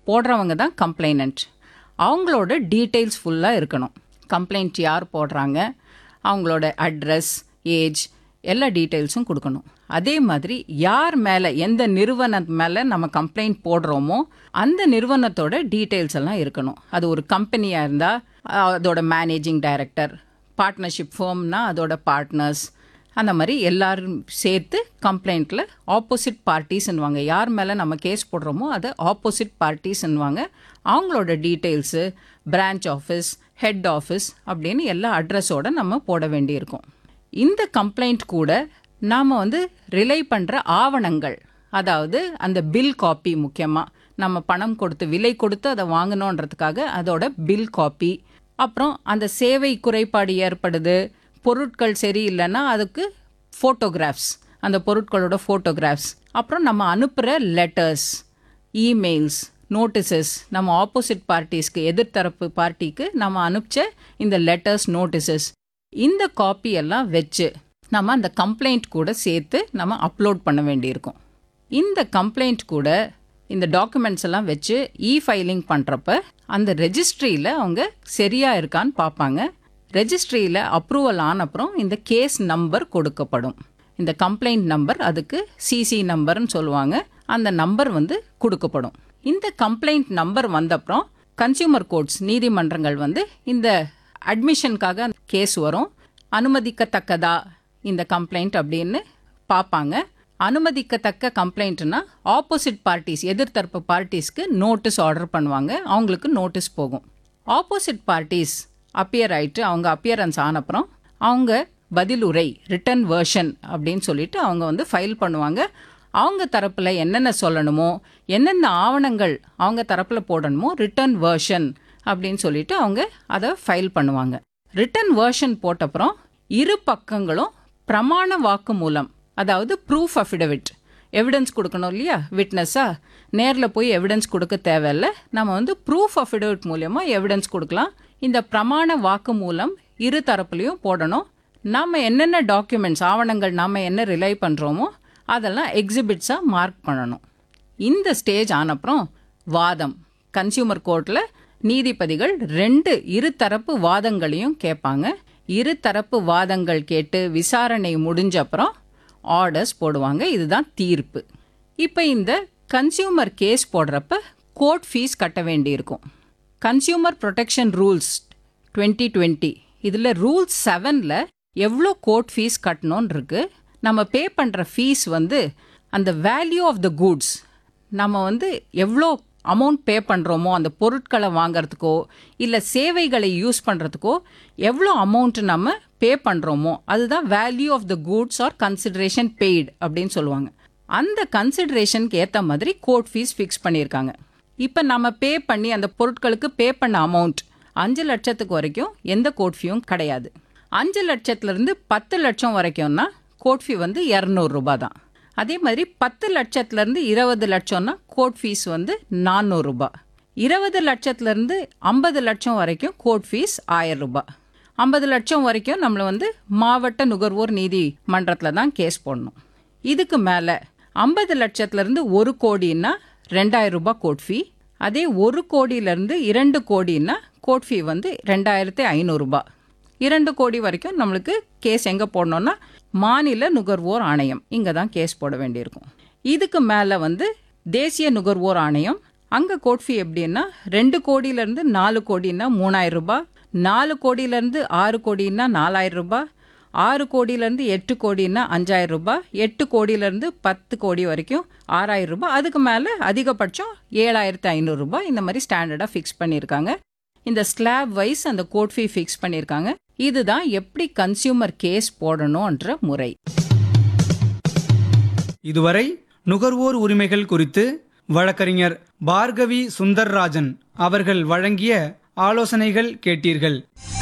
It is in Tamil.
போடுறவங்க தான் கம்ப்ளைனண்ட் அவங்களோட டீட்டெயில்ஸ் ஃபுல்லாக இருக்கணும் கம்ப்ளைண்ட் யார் போடுறாங்க அவங்களோட அட்ரஸ் ஏஜ் எல்லா டீட்டெயில்ஸும் கொடுக்கணும் அதே மாதிரி யார் மேலே எந்த நிறுவனம் மேலே நம்ம கம்ப்ளைண்ட் போடுறோமோ அந்த நிறுவனத்தோட டீட்டெயில்ஸ் எல்லாம் இருக்கணும் அது ஒரு கம்பெனியாக இருந்தால் அதோட மேனேஜிங் டைரக்டர் பார்ட்னர்ஷிப் ஃபேம்னா அதோட பார்ட்னர்ஸ் அந்த மாதிரி எல்லாரும் சேர்த்து கம்ப்ளைண்ட்டில் ஆப்போசிட் பார்ட்டிஸ்ன்னுவாங்க யார் மேலே நம்ம கேஸ் போடுறோமோ அதை ஆப்போசிட் பார்ட்டிஸ்ன்னுவாங்க அவங்களோட details branch office head office அப்படின்னு எல்லா அட்ரஸோட நம்ம போட வேண்டியிருக்கும் இந்த கம்ப்ளைண்ட் கூட நாம் வந்து ரிலை பண்ணுற ஆவணங்கள் அதாவது அந்த பில் காப்பி முக்கியமாக நம்ம பணம் கொடுத்து விலை கொடுத்து அதை வாங்கணுன்றதுக்காக அதோட பில் காப்பி அப்புறம் அந்த சேவை குறைபாடு ஏற்படுது பொருட்கள் சரியில்லைன்னா அதுக்கு ஃபோட்டோகிராஃப்ஸ் அந்த பொருட்களோட ஃபோட்டோகிராஃப்ஸ் அப்புறம் நம்ம அனுப்புகிற லெட்டர்ஸ் இமெயில்ஸ் நோட்டீசஸ் நம்ம ஆப்போசிட் பார்ட்டிஸ்க்கு எதிர்த்தரப்பு பார்ட்டிக்கு நம்ம அனுப்பிச்ச இந்த லெட்டர்ஸ் நோட்டீசஸ் இந்த காப்பி எல்லாம் வச்சு நம்ம அந்த கம்ப்ளைண்ட் கூட சேர்த்து நம்ம அப்லோட் பண்ண வேண்டியிருக்கும் இந்த கம்ப்ளைண்ட் கூட இந்த டாக்குமெண்ட்ஸ் எல்லாம் வச்சு இ ஃபைலிங் பண்ணுறப்ப அந்த ரெஜிஸ்ட்ரியில் அவங்க சரியாக இருக்கான்னு பார்ப்பாங்க ரெஜிஸ்ட்ரியில் அப்ரூவல் ஆன அப்புறம் இந்த கேஸ் நம்பர் கொடுக்கப்படும் இந்த கம்ப்ளைண்ட் நம்பர் அதுக்கு சிசி நம்பர்னு சொல்லுவாங்க அந்த நம்பர் வந்து கொடுக்கப்படும் இந்த கம்ப்ளைண்ட் நம்பர் வந்தப்புறம் கன்சியூமர் கோர்ட்ஸ் நீதிமன்றங்கள் வந்து இந்த அட்மிஷனுக்காக கேஸ் வரும் அனுமதிக்கத்தக்கதா இந்த கம்ப்ளைண்ட் அப்படின்னு பார்ப்பாங்க அனுமதிக்கத்தக்க கம்ப்ளைண்ட்னா ஆப்போசிட் பார்ட்டிஸ் எதிர்த்தரப்பு பார்ட்டிஸ்க்கு நோட்டீஸ் ஆர்டர் பண்ணுவாங்க அவங்களுக்கு நோட்டீஸ் போகும் ஆப்போசிட் பார்ட்டிஸ் அப்பியர் ஆயிட்டு அவங்க அப்பியரன்ஸ் ஆனப்புறம் அவங்க பதிலுரை ரிட்டன் வேர்ஷன் அப்படின்னு சொல்லிட்டு அவங்க வந்து ஃபைல் பண்ணுவாங்க அவங்க தரப்பில் என்னென்ன சொல்லணுமோ என்னென்ன ஆவணங்கள் அவங்க தரப்பில் போடணுமோ ரிட்டன் வேர்ஷன் அப்படின்னு சொல்லிட்டு அவங்க அதை ஃபைல் பண்ணுவாங்க ரிட்டன் வேர்ஷன் போட்டப்புறம் இரு பக்கங்களும் பிரமாண வாக்கு மூலம் அதாவது ப்ரூஃப் அஃபிடவிட் எவிடன்ஸ் கொடுக்கணும் இல்லையா விட்னஸா நேரில் போய் எவிடன்ஸ் கொடுக்க தேவையில்ல நம்ம வந்து ப்ரூஃப் அஃபிடவிட் மூலியமாக எவிடன்ஸ் கொடுக்கலாம் இந்த பிரமாண வாக்கு மூலம் இரு தரப்புலையும் போடணும் நம்ம என்னென்ன டாக்குமெண்ட்ஸ் ஆவணங்கள் நாம் என்ன ரிலை பண்ணுறோமோ அதெல்லாம் எக்ஸிபிட்ஸாக மார்க் பண்ணணும் இந்த ஸ்டேஜ் ஆனப்புறம் வாதம் கன்சியூமர் கோர்ட்டில் நீதிபதிகள் ரெண்டு இருதரப்பு வாதங்களையும் கேட்பாங்க இருதரப்பு வாதங்கள் கேட்டு விசாரணை முடிஞ்ச அப்புறம் ஆர்டர்ஸ் போடுவாங்க இதுதான் தீர்ப்பு இப்போ இந்த கன்சியூமர் கேஸ் போடுறப்ப கோர்ட் ஃபீஸ் கட்ட வேண்டியிருக்கும் consumer protection rules twenty twenty இதில் ரூல்ஸ் செவனில் எவ்வளோ கோர்ட் ஃபீஸ் கட்டணும்னு இருக்கு நம்ம பே பண்ணுற ஃபீஸ் வந்து அந்த வேல்யூ ஆஃப் த கூட்ஸ் நம்ம வந்து எவ்வளோ அமௌண்ட் பே பண்ணுறோமோ அந்த பொருட்களை வாங்குறதுக்கோ இல்லை சேவைகளை யூஸ் பண்ணுறதுக்கோ எவ்வளோ அமௌண்ட் நம்ம பே பண்ணுறோமோ அதுதான் value of the goods or consideration paid அப்படின்னு சொல்லுவாங்க அந்த கன்சிடரேஷனுக்கு ஏற்ற மாதிரி கோர்ட் ஃபீஸ் ஃபிக்ஸ் பண்ணியிருக்காங்க இப்போ நம்ம பே பண்ணி அந்த பொருட்களுக்கு பே பண்ண அமௌண்ட் அஞ்சு லட்சத்துக்கு வரைக்கும் எந்த கோர்ட் ஃபீயும் கிடையாது அஞ்சு லட்சத்துலேருந்து பத்து லட்சம் வரைக்கும்னா கோர்ட் ஃபீ வந்து இரநூறுபா தான் அதே மாதிரி பத்து லட்சத்துலேருந்து இருபது லட்சம்னா கோர்ட் ஃபீஸ் வந்து நானூறுரூபா இருபது லட்சத்துலேருந்து ஐம்பது லட்சம் வரைக்கும் கோர்ட் ஃபீஸ் ஆயிரம் ரூபாய் ஐம்பது லட்சம் வரைக்கும் நம்மளை வந்து மாவட்ட நுகர்வோர் நீதிமன்றத்தில் தான் கேஸ் போடணும் இதுக்கு மேலே ஐம்பது லட்சத்துலேருந்து ஒரு கோடின்னா ரெண்டாயிரம் ரூபாய் கோர்ட் ஃபீ அதே ஒரு கோடியிலேருந்து இரண்டு கோடின்னா கோர்ட் ஃபீ வந்து ரெண்டாயிரத்தி ஐநூறுரூபா இரண்டு கோடி வரைக்கும் நம்மளுக்கு கேஸ் எங்கே போடணும்னா மாநில நுகர்வோர் ஆணையம் இங்கே தான் கேஸ் போட வேண்டியிருக்கும் இதுக்கு மேலே வந்து தேசிய நுகர்வோர் ஆணையம் அங்கே கோர்ட் ஃபீ எப்படின்னா ரெண்டு கோடியிலேருந்து நாலு கோடின்னா மூணாயிரம் ரூபாய் நாலு கோடியிலேருந்து ஆறு கோடின்னா நாலாயிரம் ரூபாய் ஆறு கோடியிலேருந்து எட்டு கோடின்னா அஞ்சாயிரம் ரூபாய் எட்டு கோடியிலேருந்து பத்து கோடி வரைக்கும் ஆறாயிரம் ரூபாய் அதுக்கு மேலே அதிகபட்சம் ஏழாயிரத்து ஐநூறுரூபா இந்த மாதிரி ஸ்டாண்டர்டாக ஃபிக்ஸ் பண்ணியிருக்காங்க இந்த ஸ்லாப் வைஸ் அந்த கோர்ட் ஃபீ ஃபிக்ஸ் பண்ணியிருக்காங்க இதுதான் எப்படி கன்சியூமர் கேஸ் போடணுன்ற முறை இதுவரை நுகர்வோர் உரிமைகள் குறித்து வழக்கறிஞர் பார்கவி சுந்தர்ராஜன் அவர்கள் வழங்கிய ஆலோசனைகள் கேட்டீர்கள்